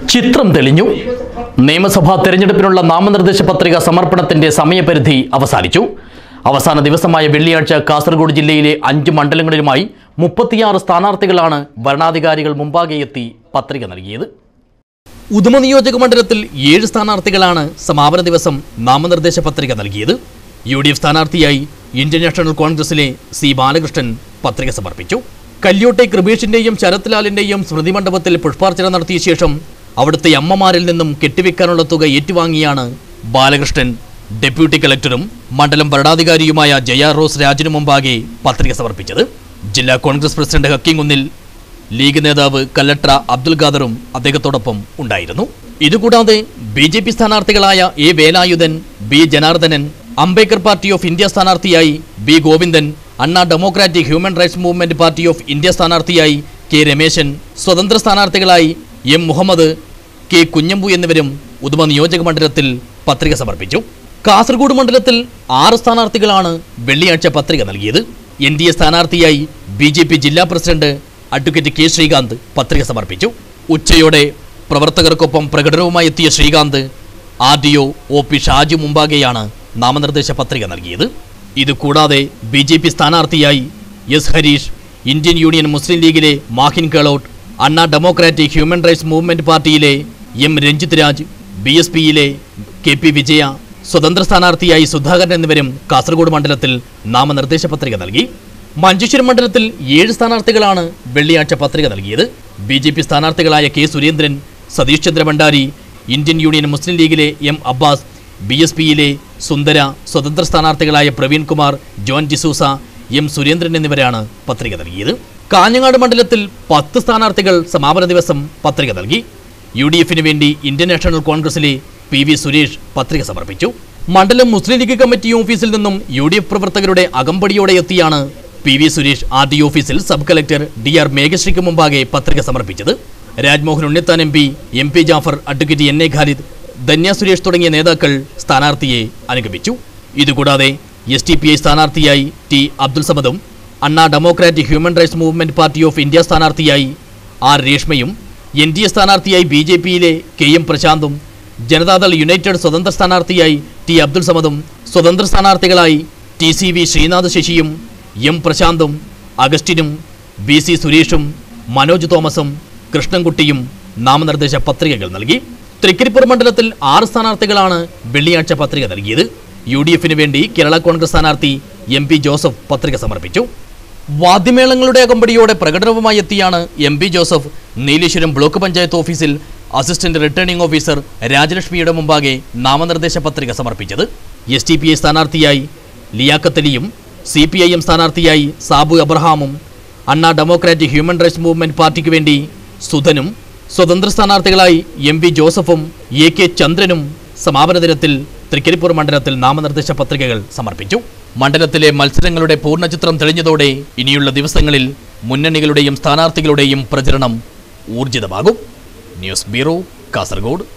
ചിത്രം തെളിഞ്ഞു നിയമസഭാ തെരഞ്ഞെടുപ്പിനുള്ള നാമനിർദ്ദേശ പത്രിക സമർപ്പണത്തിന്റെ സമയപരിധി അവസാനിച്ചു അവസാന ദിവസമായ വെള്ളിയാഴ്ച കാസർഗോഡ് ജില്ലയിലെ അഞ്ച് മണ്ഡലങ്ങളിലുമായി മുപ്പത്തിയാറ് സ്ഥാനാർത്ഥികളാണ് ഭരണാധികാരികൾ മുമ്പാകെ എത്തി പത്രിക നൽകിയത് ഉദുമ നിയോജക മണ്ഡലത്തിൽ ഏഴ് സ്ഥാനാർത്ഥികളാണ് സമാപന ദിവസം നാമനിർദ്ദേശ പത്രിക നൽകിയത് യു ഡി എഫ് സ്ഥാനാർത്ഥിയായി ഇന്ത്യൻ നാഷണൽ കോൺഗ്രസിലെ സി ബാലകൃഷ്ണൻ പത്രിക സമർപ്പിച്ചു കല്യോട്ടെ കൃപേഷിന്റെയും ശരത് ലാലിന്റെയും സ്മൃതി മണ്ഡപത്തിൽ പുഷ്പാർച്ചന നടത്തിയ ശേഷം അവിടുത്തെ അമ്മമാരിൽ നിന്നും കെട്ടിവെക്കാനുള്ള തുക ഏറ്റുവാങ്ങിയാണ് ബാലകൃഷ്ണൻ ഡെപ്യൂട്ടി കലക്ടറും മണ്ഡലം ഭരണാധികാരിയുമായ ജയ റോസ് രാജിനു മുമ്പാകെ പത്രിക സമർപ്പിച്ചത് ജില്ലാ കോൺഗ്രസ് പ്രസിഡന്റ് ഹക്കിംകുന്നിൽ ലീഗ് നേതാവ് കല്ലട്ര അബ്ദുൽ ഖാദറും അദ്ദേഹത്തോടൊപ്പം ഉണ്ടായിരുന്നു ഇതുകൂടാതെ ബി ജെ പി സ്ഥാനാർത്ഥികളായ A Velayudhan B Janardhanan Ambedkar Party of India സ്ഥാനാർത്ഥിയായി B Govindan Anna democratic human rights movement party of India സ്ഥാനാർത്ഥിയായി കെ രമേശൻ സ്വതന്ത്ര സ്ഥാനാർത്ഥികളായി എം മുഹമ്മദ് കെ കുഞ്ഞമ്പു എന്നിവരും ഉദുമ നിയോജക മണ്ഡലത്തിൽ പത്രിക സമർപ്പിച്ചു കാസർഗോഡ് മണ്ഡലത്തിൽ ആറ് സ്ഥാനാർത്ഥികളാണ് വെള്ളിയാഴ്ച പത്രിക നൽകിയത് എൻ ഡി എ സ്ഥാനാർത്ഥിയായി ബി ജെ പി ജില്ലാ പ്രസിഡന്റ് അഡ്വക്കേറ്റ് കെ ശ്രീകാന്ത് പത്രിക സമർപ്പിച്ചു ഉച്ചയോടെ പ്രവർത്തകർക്കൊപ്പം പ്രകടനവുമായി എത്തിയ Srikanth R D O O P Shaju മുമ്പാകെയാണ് നാമനിർദ്ദേശ പത്രിക നൽകിയത് ഇതുകൂടാതെ ബി ജെ പി സ്ഥാനാർത്ഥിയായി S Harish Indian Union Muslim ലീഗിലെ Mahin Gehlot Anna democratic human rights Movement പാർട്ടിയിലെ M Ranjith Raj B S പിയിലെ കെ പി വിജയ സ്വതന്ത്ര സ്ഥാനാർത്ഥിയായി സുധാകരൻ എന്നിവരും കാസർഗോഡ് മണ്ഡലത്തിൽ നാമനിർദ്ദേശ പത്രിക നൽകി മഞ്ചേശ്വരം മണ്ഡലത്തിൽ ഏഴ് സ്ഥാനാർത്ഥികളാണ് വെള്ളിയാഴ്ച പത്രിക നൽകിയത് ബി ജെ പി സ്ഥാനാർത്ഥികളായ K Surendran Satish Chandra Bhandari Indian Union Muslim ലീഗിലെ എം അബ്ബാസ് ബി എസ് പിയിലെ സുന്ദര സ്വതന്ത്ര സ്ഥാനാർത്ഥികളായ പ്രവീൺ കുമാർ ജോൺ ജിസൂസ എം സുരേന്ദ്രൻ എന്നിവരാണ് പത്രിക നൽകിയത് കാഞ്ഞങ്ങാട് മണ്ഡലത്തിൽ പത്ത് സ്ഥാനാർത്ഥികൾ സമാപന ദിവസം പത്രിക നൽകി യു ഡി എഫിന് വേണ്ടി ഇന്ത്യൻ നാഷണൽ കോൺഗ്രസിലെ പി വി സുരേഷ് പത്രിക സമർപ്പിച്ചു മണ്ഡലം മുസ്ലിം ലീഗ് കമ്മിറ്റി ഓഫീസിൽ നിന്നും യു ഡി എഫ് പ്രവർത്തകരുടെ അകമ്പടിയോടെ എത്തിയാണ് P V Suresh R D ഓഫീസിൽ സബ് കളക്ടർ ഡി ആർ മേഘശ്രീക്ക് മുമ്പാകെ പത്രിക സമർപ്പിച്ചത് Rajmohan Unnithan M P M P Jafar advocate N A Khalid Dhanya Suresh തുടങ്ങിയ നേതാക്കൾ സ്ഥാനാർത്ഥിയെ അനുഗമിച്ചു ഇതുകൂടാതെ എസ് ടി പി ഐ സ്ഥാനാർത്ഥിയായി ടി അബ്ദുൽ സമദും Anna democratic human rights movement party of India സ്ഥാനാർത്ഥിയായി ആർ രേഷ്മയും എൻ ഡി എ സ്ഥാനാർത്ഥിയായി ബി ജെ പിയിലെ കെ എം പ്രശാന്തും ജനതാദൾ യുണൈറ്റഡ് സ്വതന്ത്ര സ്ഥാനാർത്ഥിയായി ടി അബ്ദുൽ സമദും സ്വതന്ത്ര സ്ഥാനാർത്ഥികളായി ടി സി വി ശ്രീനാഥ് ശശിയും എം പ്രശാന്തും അഗസ്റ്റിനും ബി സി സുരേഷും മനോജ് തോമസും കൃഷ്ണൻകുട്ടിയും നാമനിർദ്ദേശ പത്രികകൾ നൽകി തൃക്കരിപ്പൂർ മണ്ഡലത്തിൽ ആറ് സ്ഥാനാർത്ഥികളാണ് വെള്ളിയാഴ്ച പത്രിക നൽകിയത് യു ഡി എഫിന് വേണ്ടി കേരള കോൺഗ്രസ് സ്ഥാനാർത്ഥി എം പി ജോസഫ് പത്രിക സമർപ്പിച്ചു വാദ്യമേളങ്ങളുടെ അകമ്പടിയോടെ പ്രകടനവുമായി എത്തിയാണ് M P Joseph Nileshwaram block panchayat ഓഫീസിൽ അസിസ്റ്റന്റ് റിട്ടേണിംഗ് ഓഫീസർ രാജലക്ഷ്മിയുടെ മുമ്പാകെ നാമനിർദ്ദേശ പത്രിക സമർപ്പിച്ചത് എസ് ടി പി ഐ സ്ഥാനാർത്ഥിയായി ലിയാക്കത്തലിയും സി പി ഐ എം സ്ഥാനാർത്ഥിയായി സാബു അബ്രഹാമും അണ്ണാ ഡെമോക്രാറ്റിക് ഹ്യൂമൻ റൈറ്റ്സ് മൂവ്മെന്റ് പാർട്ടിക്ക് വേണ്ടി സുധനും സ്വതന്ത്ര സ്ഥാനാർത്ഥികളായി എം വി ജോസഫും എ കെ ചന്ദ്രനും സമാപന ദിനത്തിൽ തൃക്കരിപ്പൂർ മണ്ഡലത്തിൽ നാമനിർദ്ദേശ പത്രികകൾ സമർപ്പിച്ചു മണ്ഡലത്തിലെ മത്സരങ്ങളുടെ പൂർണ്ണചിത്രം തെളിഞ്ഞതോടെ ഇനിയുള്ള ദിവസങ്ങളിൽ മുന്നണികളുടെയും സ്ഥാനാർത്ഥികളുടെയും പ്രചരണം ഊർജിതമാകും ന്യൂസ് ബ്യൂറോ കാസർഗോഡ്